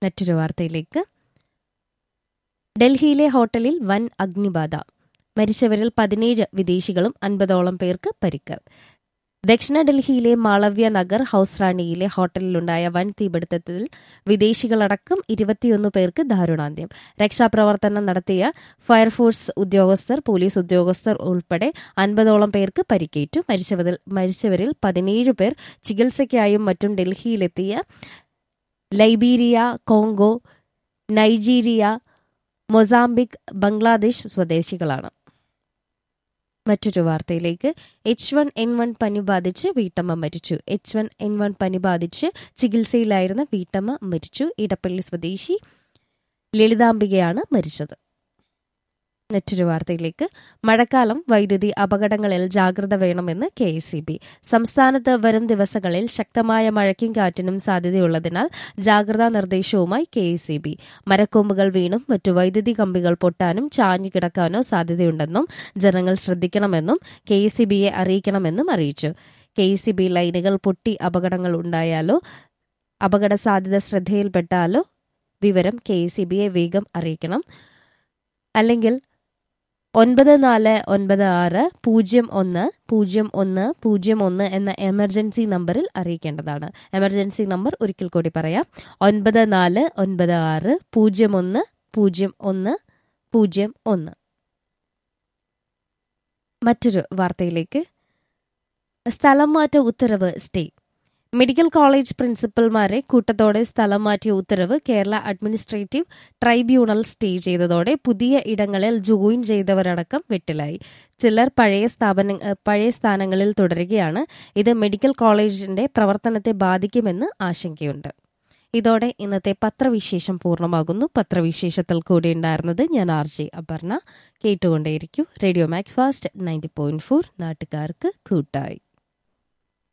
മറ്റൊരു വാർത്തയിലേക്ക് ഡൽഹിയിലെ ഹോട്ടലിൽ വൻ അഗ്നിബാധ മരിച്ചവരിൽ പതിനേഴ് വിദേശികളും അൻപതോളം പേർക്ക് പരിക്ക് ദക്ഷിണ ഡൽഹിയിലെ മാളവ്യ നഗർ ഹൌസ് റാണിയിലെ ഹോട്ടലിലുണ്ടായ വൻ തീപിടുത്തത്തിൽ വിദേശികളടക്കം ഇരുപത്തിയൊന്ന് പേർക്ക് ദാരുണാന്ത്യം രക്ഷാപ്രവർത്തനം നടത്തിയ ഫയർഫോഴ്സ് ഉദ്യോഗസ്ഥർ പോലീസ് ഉദ്യോഗസ്ഥർ ഉൾപ്പെടെ അൻപതോളം പേർക്ക് പരിക്കേറ്റു മരിച്ചവരിൽ മരിച്ചവരിൽ പതിനേഴ് പേർ ചികിത്സയ്ക്കായും മറ്റും ഡൽഹിയിലെത്തിയ Liberia Congo Nigeria Mozambique Bangladesh സ്വദേശികളാണ് മറ്റൊരു വാർത്തയിലേക്ക് എച്ച് വൺ എൻ വൺ പനി ബാധിച്ച് വീട്ടമ്മ മരിച്ചു എച്ച് വൺ എൻ വൺ പനി ബാധിച്ച് ചികിത്സയിലായിരുന്ന വീട്ടമ്മ മരിച്ചു ഇടപ്പള്ളി സ്വദേശി ലളിതാംബികയാണ് മരിച്ചത് മറ്റൊരു വാർത്തയിലേക്ക് മഴക്കാലം വൈദ്യുതി അപകടങ്ങളിൽ ജാഗ്രത വേണമെന്ന് കെ എസ് സി ബി സംസ്ഥാനത്ത് വരും ദിവസങ്ങളിൽ ശക്തമായ മഴയ്ക്കും കാറ്റിനും സാധ്യതയുള്ളതിനാൽ ജാഗ്രതാ നിർദ്ദേശവുമായി കെ എസ് സി ബി മരക്കൊമ്പുകൾ വീണും മറ്റു വൈദ്യുതി കമ്പികൾ പൊട്ടാനും ചാഞ്ഞു കിടക്കാനോ സാധ്യതയുണ്ടെന്നും ജനങ്ങൾ ശ്രദ്ധിക്കണമെന്നും കെ എസ് സി ബിയെ അറിയിക്കണമെന്നും അറിയിച്ചു കെ എസ് സി ബി ലൈനുകൾ പൊട്ടി അപകടങ്ങൾ ഉണ്ടായാലോ അപകട സാധ്യത ശ്രദ്ധയിൽപ്പെട്ടാലോ വിവരം കെ എസ് സി ബിയെ വേഗം അറിയിക്കണം അല്ലെങ്കിൽ ഒൻപത് നാല് ഒൻപത് ആറ് പൂജ്യം ഒന്ന് പൂജ്യം ഒന്ന് പൂജ്യം ഒന്ന് എന്ന എമർജൻസി നമ്പറിൽ അറിയിക്കേണ്ടതാണ് എമർജൻസി നമ്പർ ഒരിക്കൽ കൂടി പറയാം ഒൻപത് നാല് ഒൻപത് ആറ് പൂജ്യം ഒന്ന് പൂജ്യം ഒന്ന് പൂജ്യം ഒന്ന് മറ്റൊരു വാർത്തയിലേക്ക് സ്ഥലം മാറ്റ ഉത്തരവ് സ്റ്റേ മെഡിക്കൽ കോളേജ് പ്രിൻസിപ്പൽമാരെ കൂട്ടത്തോടെ സ്ഥലം മാറ്റിയ ഉത്തരവ് കേരള അഡ്മിനിസ്ട്രേറ്റീവ് ട്രൈബ്യൂണൽ സ്റ്റേ ചെയ്തതോടെ പുതിയ ഇടങ്ങളിൽ ജോയിൻ ചെയ്തവരടക്കം വെട്ടിലായി ചിലർ പഴയ സ്ഥാപന പഴയ സ്ഥാനങ്ങളിൽ തുടരുകയാണ് ഇത് മെഡിക്കൽ കോളേജിന്റെ പ്രവർത്തനത്തെ ബാധിക്കുമെന്ന് ആശങ്കയുണ്ട് ഇതോടെ ഇന്നത്തെ പത്രവിശേഷം പൂർണ്ണമാകുന്നു പത്രവിശേഷത്തിൽ കൂടി ഉണ്ടായിരുന്നത് ഞാൻ ആർ ജെ അപർണ കേട്ടുകൊണ്ടേയിരിക്കൂ Radio Mac Fast ninety point four നാട്ടുകാർക്ക് കൂട്ടായി